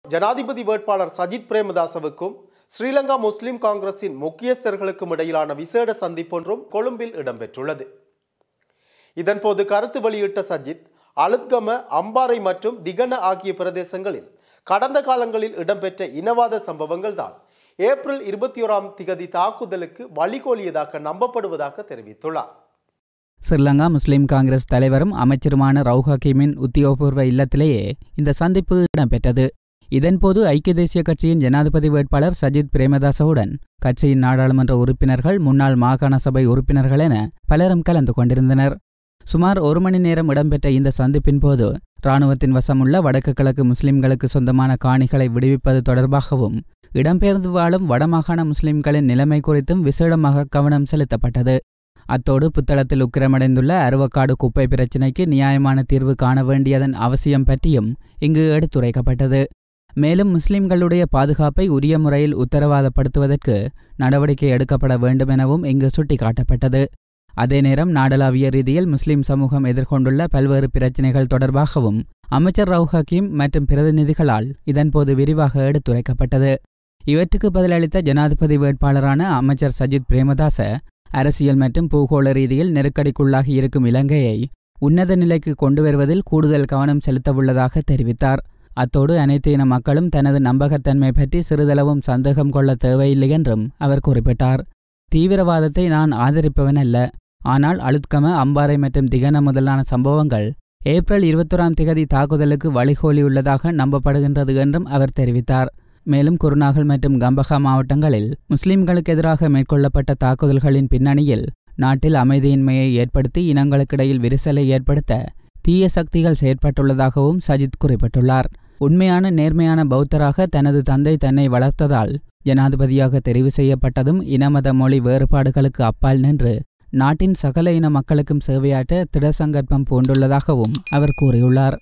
ஜனாதிபதி வேட்பாளர் சஜித் பிரேமதாசவுக்கும் ஸ்ரீலங்கா முஸ்லிம் காங்கிரசின் முக்கியஸ்தர்களுக்கும் இடையிலான விசேட சந்திப்பொன்றும் கொழும்பில் இடம்பெற்றுள்ளது இதன்போது கருத்து வெளியிட்ட சஜித் அலுத்கம அம்பாறை மற்றும் திகன ஆகிய பிரதேசங்களில் கடந்த காலங்களில் இடம்பெற்ற இனவாத சம்பவங்கள் தான் ஏப்ரல் இருபத்தி ஓராம் திகதி தாக்குதலுக்கு வழிகோலியதாக நம்பப்படுவதாக தெரிவித்துள்ளார் ஸ்ரீலங்கா முஸ்லிம் காங்கிரஸ் தலைவரும் அமைச்சருமான ரவுஹ் ஹக்கீமின் உத்தியோகபூர்வ இல்லத்திலேயே இந்த சந்திப்பு இடம்பெற்றது இதன்போது ஐக்கிய தேசிய கட்சியின் ஜனாதிபதி வேட்பாளர் சஜித் பிரேமதாசவுடன் கட்சியின் நாடாளுமன்ற உறுப்பினர்கள் முன்னாள் மாகாண சபை உறுப்பினர்கள் என பலரும் கலந்து கொண்டிருந்தனர் சுமார் ஒரு மணி நேரம் இடம்பெற்ற இந்த சந்திப்பின் போது இராணுவத்தின் வசமுள்ள வடக்கு கிழக்கு முஸ்லிம்களுக்கு சொந்தமான காணிகளை விடுவிப்பது தொடர்பாகவும் இடம்பெயர்ந்து வாழும் வடமாகாண முஸ்லிம்களின் நிலைமை குறித்தும் விசேடமாக கவனம் செலுத்தப்பட்டது அத்தோடு புத்தளத்தில் உக்கிரமடைந்துள்ள அருவக்காடு குப்பை பிரச்சினைக்கு நியாயமான தீர்வு காண வேண்டியதன் அவசியம் பற்றியும் இங்கு எடுத்துரைக்கப்பட்டது மேலும் முஸ்லிம்களுடைய பாதுகாப்பை உரிய முறையில் உத்தரவாதப்படுத்துவதற்கு நடவடிக்கை எடுக்கப்பட வேண்டுமெனவும் இங்கு சுட்டிக்காட்டப்பட்டது அதே நேரம் நாடளாவிய ரீதியில் முஸ்லிம் சமூகம் எதிர்கொண்டுள்ள பல்வேறு பிரச்சினைகள் தொடர்பாகவும் அமைச்சர் ரவு ஹக்கீம் மற்றும் பிரதிநிதிகளால் இதன்போது விரிவாக எடுத்துரைக்கப்பட்டது இவற்றுக்கு பதிலளித்த ஜனாதிபதி வேட்பாளரான அமைச்சர் சஜித் பிரேமதாச அரசியல் மற்றும் பூகோள ரீதியில் நெருக்கடிக்குள்ளாகி இருக்கும் இலங்கையை உன்னத நிலைக்கு கொண்டு வருவதில் கூடுதல் கவனம் செலுத்தவுள்ளதாக தெரிவித்தார் அத்தோடு அனைத்து இன மக்களும் தனது நம்பகத்தன்மை பற்றி சிறிதளவும் சந்தேகம் கொள்ள தேவையில்லை என்றும் அவர் குறிப்பிட்டார் தீவிரவாதத்தை நான் ஆதரிப்பவன் அல்ல ஆனால் அழுத்கம அம்பாறை மற்றும் திகன முதலான சம்பவங்கள் ஏப்ரல் இருபத்தொராம் திகதி தாக்குதலுக்கு வழிகோலியுள்ளதாக நம்பப்படுகின்றது என்றும் அவர் தெரிவித்தார் மேலும் குருநாகல் மற்றும் கம்பஹா மாவட்டங்களில் முஸ்லிம்களுக்கு எதிராக மேற்கொள்ளப்பட்ட தாக்குதல்களின் பின்னணியில் நாட்டில் அமைதியின்மையை ஏற்படுத்தி இனங்களுக்கிடையில் விரிசலை ஏற்படுத்த தீய சக்திகள் செயற்பட்டுள்ளதாகவும் சஜித் குறிப்பிட்டுள்ளார் உண்மையான நேர்மையான பௌத்தராக தனது தந்தை தன்னை வளர்த்ததால் ஜனாதிபதியாக தெரிவு செய்யப்பட்டதும் இனமத மொழி வேறுபாடுகளுக்கு அப்பால் நின்று நாட்டின் சகல இன மக்களுக்கும் சேவையாற்ற திடசங்கற்பம் பூண்டுள்ளதாகவும் அவர் கூறியுள்ளார்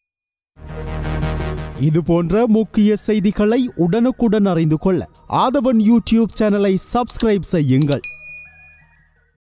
இது போன்ற முக்கிய செய்திகளை உடனுக்குடன் அறிந்து கொள்ள ஆதவன் யூடியூப் சேனலை சப்ஸ்கிரைப் செய்யுங்கள்